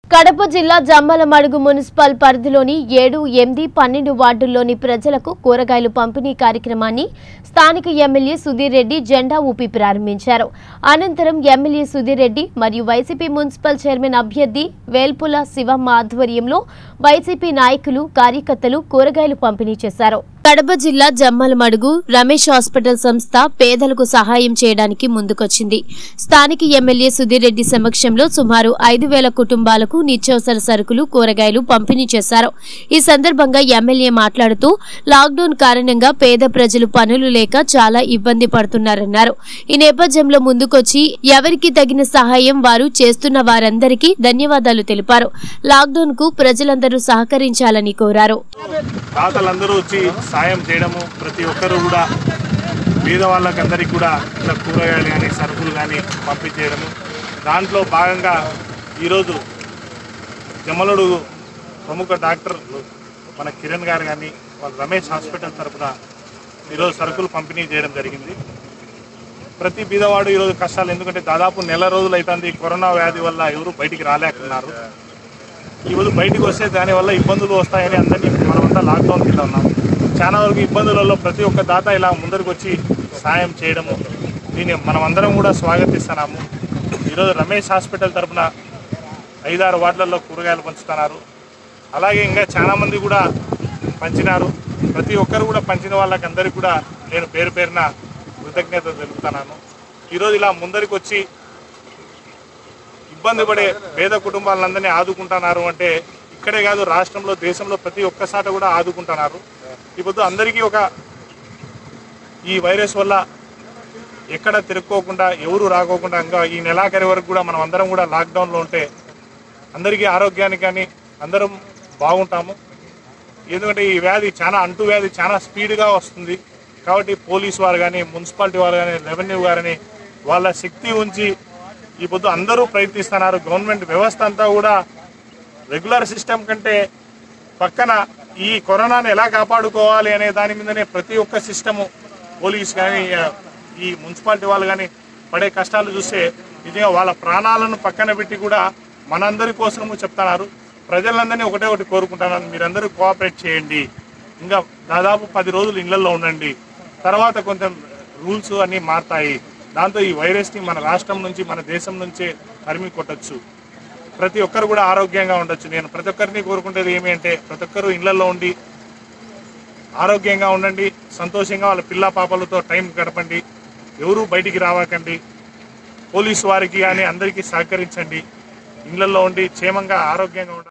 కడప జిల్లా జమ్మలమడుగు మున్సిపల్ పరిధిలోని ఏడు ఎనిమిది పన్నెండు వార్డుల్లోని ప్రజలకు కూరగాయలు పంపిణీ కార్యక్రమాన్ని స్థానిక ఎమ్మెల్యే సుధీర్ రెడ్డి జెండా ఊపి ప్రారంభించారు అనంతరం ఎమ్మెల్యే సుధీర్ రెడ్డి మరియు వైసీపీ మున్సిపల్ చైర్మన్ అభ్యర్థి వేల్పుల శివమ్మ ఆధ్వర్యంలో వైసీపీ నాయకులు కార్యకర్తలు కూరగాయలు పంపిణీ చేశారు కడప జిల్లా జమ్మలమడుగు రమేష్ హాస్పిటల్ సంస్థ పేదలకు సహాయం చేయడానికి ముందుకొచ్చింది స్థానిక ఎమ్మెల్యే సుధీర్ రెడ్డి సమక్షంలో సుమారు ఐదు వేల కుటుంబాలకు నిత్యావసర సరుకులు కూరగాయలు పంపిణీ చేశారు ఈ సందర్భంగా ఎమ్మెల్యే మాట్లాడుతూ లాక్డౌన్ కారణంగా పేద ప్రజలు పనులు లేక చాలా ఇబ్బంది పడుతున్నారన్నారు ఈ నేపథ్యంలో ముందుకొచ్చి ఎవరికి తగిన సహాయం వారు చేస్తున్న వారందరికీ ధన్యవాదాలు తెలిపారు లాక్డౌన్ కు ప్రజలందరూ సహకరించాలని కోరారు దాతలందరూ వచ్చి సాయం చేయడము ప్రతి ఒక్కరూ కూడా పేద వాళ్ళకందరికీ కూడా ఇట్లా కూరగాయలు కానీ సరుకులు కానీ పంపించేయడము దాంట్లో భాగంగా ఈరోజు జమ్మలుడు ప్రముఖ డాక్టర్లు మన కిరణ్ గారు కానీ వాళ్ళ రమేష్ హాస్పిటల్ తరఫున ఈరోజు సరుకులు పంపిణీ చేయడం జరిగింది ప్రతి బీదవాడు ఈరోజు కష్టాలు ఎందుకంటే దాదాపు నెల రోజులు అవుతుంది కరోనా వ్యాధి వల్ల ఎవరు బయటికి రాలేకున్నారు ఈరోజు బయటికి వస్తే దానివల్ల ఇబ్బందులు వస్తాయని అందరినీ మనమంతా లాక్డౌన్ కింద ఉన్నాం చాలా వరకు ఇబ్బందులలో ప్రతి ఒక్క దాత ఇలా ముందరికి వచ్చి సాయం చేయడము దీన్ని మనమందరం కూడా స్వాగతిస్తున్నాము ఈరోజు రమేష్ హాస్పిటల్ తరఫున ఐదారు వార్డులలో కూరగాయలు పంచుతున్నారు అలాగే ఇంకా చాలా మంది కూడా పంచినారు ప్రతి ఒక్కరు కూడా పంచిన వాళ్ళకి అందరికీ కూడా నేను పేరు పేరున కృతజ్ఞత తెలుపుతున్నాను ఈరోజు ఇలా ముందరికి వచ్చి ఇబ్బంది పడే పేద కుటుంబాలందరినీ ఆదుకుంటున్నారు అంటే ఇక్కడే కాదు రాష్ట్రంలో దేశంలో ప్రతి ఒక్కసాట కూడా ఆదుకుంటున్నారు ఇప్పుడు అందరికీ ఒక ఈ వైరస్ వల్ల ఎక్కడ తిరుక్కోకుండా ఎవరు రాకోకుండా ఇంకా ఈ నెలాఖరి వరకు కూడా మనం అందరం కూడా లాక్డౌన్లో ఉంటే అందరికీ ఆరోగ్యానికి కానీ అందరం బాగుంటాము ఎందుకంటే ఈ వ్యాధి చాలా అంటు వ్యాధి చాలా స్పీడ్గా వస్తుంది కాబట్టి పోలీస్ వారు కానీ మున్సిపాలిటీ వారు కానీ రెవెన్యూ గారని వాళ్ళ శక్తి ఉంచి ఈ పొద్దు అందరూ ప్రయత్నిస్తున్నారు గవర్నమెంట్ వ్యవస్థ అంతా కూడా రెగ్యులర్ సిస్టమ్ కంటే పక్కన ఈ కరోనాను ఎలా కాపాడుకోవాలి అనే దాని మీదనే ప్రతి ఒక్క సిస్టము పోలీస్ కానీ ఆ, ఈ మున్సిపాలిటీ వాళ్ళు కానీ పడే కష్టాలు చూస్తే నిజంగా వాళ్ళ ప్రాణాలను పక్కన పెట్టి కూడా మనందరి కోసము చెప్తున్నారు ప్రజలందరినీ ఒకటే ఒకటి కోరుకుంటున్నాను మీరందరూ కోఆపరేట్ చేయండి ఇంకా దాదాపు పది రోజులు ఇళ్లలో ఉండండి తర్వాత కొంచెం రూల్స్ అన్నీ మారుతాయి దాంతో ఈ వైరస్ని మన రాష్ట్రం నుంచి మన దేశం నుంచే తరిమి కొట్టచ్చు ప్రతి ఒక్కరు కూడా ఆరోగ్యంగా ఉండొచ్చు నేను ప్రతి ఒక్కరిని కోరుకుంటేది ఏమి అంటే ప్రతి ఒక్కరు ఇళ్లలో ఉండి ఆరోగ్యంగా ఉండండి సంతోషంగా వాళ్ళ పిల్ల పాపలతో టైం గడపండి ఎవరూ బయటికి రావకండి పోలీసు వారికి కానీ అందరికీ సహకరించండి ఇళ్లలో ఉండి క్షేమంగా ఆరోగ్యంగా ఉండండి